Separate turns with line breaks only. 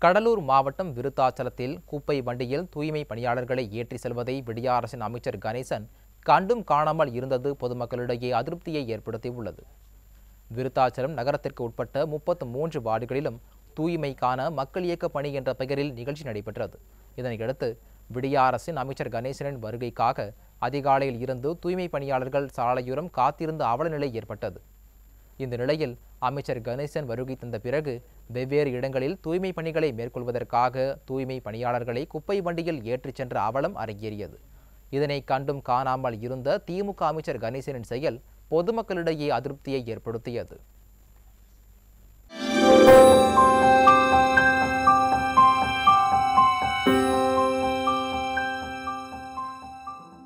கடலூர் மாவட்டம் விருத்தாச்சலத்தில் குப்பை வண்டியில் தூய்மை பணியாளர்களை ஏற்றி செல்வதை விடிய அரசின் அமைச்சர் கணேசன் கண்டும் காணாமல் இருந்தது பொதுமக்களிடையே அதிருப்தியை ஏற்படுத்தியுள்ளது விருத்தாச்சலம் நகரத்திற்கு உட்பட்ட முப்பத்து மூன்று வார்டுகளிலும் தூய்மைக்கான மக்கள் இயக்க பணி என்ற பெயரில் நிகழ்ச்சி நடைபெற்றது இதனையடுத்து விடிய அரசின் அமைச்சர் கணேசனின் வருகைக்காக அதிகாலையில் இருந்து தூய்மை பணியாளர்கள் சாலையோரம் காத்திருந்த அவல நிலை ஏற்பட்டது இந்த நிலையில் அமைச்சர் கணேசன் வருகை தந்த பிறகு வெவ்வேறு இடங்களில் தூய்மை பணிகளை மேற்கொள்வதற்காக தூய்மை பணியாளர்களை குப்பை வண்டியில் ஏற்றிச் சென்ற அவலம் அரங்கேறியது இதனை கண்டும் காணாமல் இருந்த திமுக அமைச்சர் கணேசனின் செயல் பொதுமக்களிடையே அதிருப்தியை ஏற்படுத்தியது